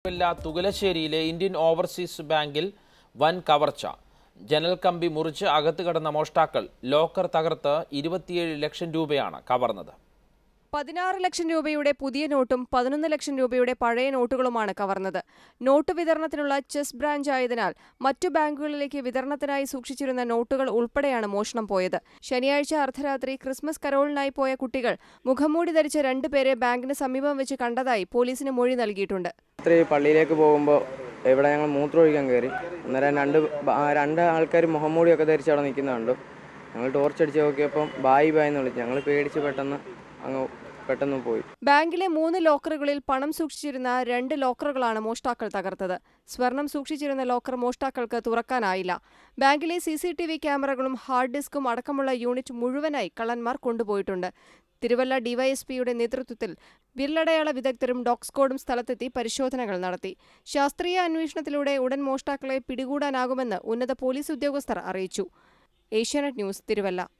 ില്ല തുകലശ്ശേരിയിലെ Indian overseas ബാങ്കിൽ വൻ കവർച്ച ജനൽ കമ്പി മുറിച്ച് അകത്ത് കടന്ന മോഷ്ടാക്കൾ ലോക്കർ തകർത്ത് ഇരുപത്തിയേഴ് ലക്ഷം രൂപയാണ് കവർന്നത് പതിനാറ് ലക്ഷം രൂപയുടെ പുതിയ നോട്ടും പതിനൊന്ന് ലക്ഷം രൂപയുടെ പഴയ നോട്ടുകളുമാണ് കവർന്നത് നോട്ട് വിതരണത്തിനുള്ള ചെസ് ബ്രാഞ്ച് ആയതിനാൽ മറ്റു ബാങ്കുകളിലേക്ക് വിതരണത്തിനായി സൂക്ഷിച്ചിരുന്ന നോട്ടുകൾ ഉൾപ്പെടെയാണ് മോഷണം പോയത് ശനിയാഴ്ച അർദ്ധരാത്രി ക്രിസ്മസ് കരോളിനായി പോയ കുട്ടികൾ മുഖംമൂടി ധരിച്ച രണ്ടുപേരെ ബാങ്കിന് സമീപം വെച്ച് കണ്ടതായി പോലീസിന് മൊഴി നൽകിയിട്ടുണ്ട് രാത്രി പള്ളിയിലേക്ക് പോകുമ്പോൾ ഇവിടെ ഞങ്ങൾ മൂത്രമൊഴിക്കാൻ കയറി അന്നേരം രണ്ട് ബ- ആ രണ്ട് ആൾക്കാർ മുഖംമൂടിയൊക്കെ ധരിച്ച് അവിടെ നിൽക്കുന്ന കണ്ടു ഞങ്ങൾ ടോർച്ച് അടിച്ച് നോക്കിയപ്പം ബായി ബായി എന്ന് വിളിച്ചു ഞങ്ങൾ പേടിച്ച് പെട്ടെന്ന് അങ്ങ് പെട്ടെന്ന് പോയി ബാങ്കിലെ മൂന്ന് ലോക്കറുകളിൽ പണം സൂക്ഷിച്ചിരുന്ന രണ്ട് ലോക്കറുകളാണ് മോഷ്ടാക്കൾ തകർത്തത് സ്വർണം സൂക്ഷിച്ചിരുന്ന ലോക്കർ മോഷ്ടാക്കൾക്ക് തുറക്കാനായില്ല ബാങ്കിലെ സി സി ടി വി ക്യാമറകളും ഹാർഡ് ഡിസ്കും അടക്കമുള്ള യൂണിറ്റ് മുഴുവനായി കള്ളന്മാർ കൊണ്ടുപോയിട്ടുണ്ട് തിരുവല്ല ഡിവൈഎസ്പിയുടെ നേതൃത്വത്തിൽ വിരലടയാള വിദഗ്ധരും ഡോക്സ്കോഡും സ്ഥലത്തെത്തി പരിശോധനകൾ നടത്തി ശാസ്ത്രീയ അന്വേഷണത്തിലൂടെ ഉടൻ മോഷ്ടാക്കളെ പിടികൂടാനാകുമെന്ന് ഉന്നത പോലീസ് ഉദ്യോഗസ്ഥർ അറിയിച്ചു ഏഷ്യാനെറ്റ് ന്യൂസ് തിരുവല്ല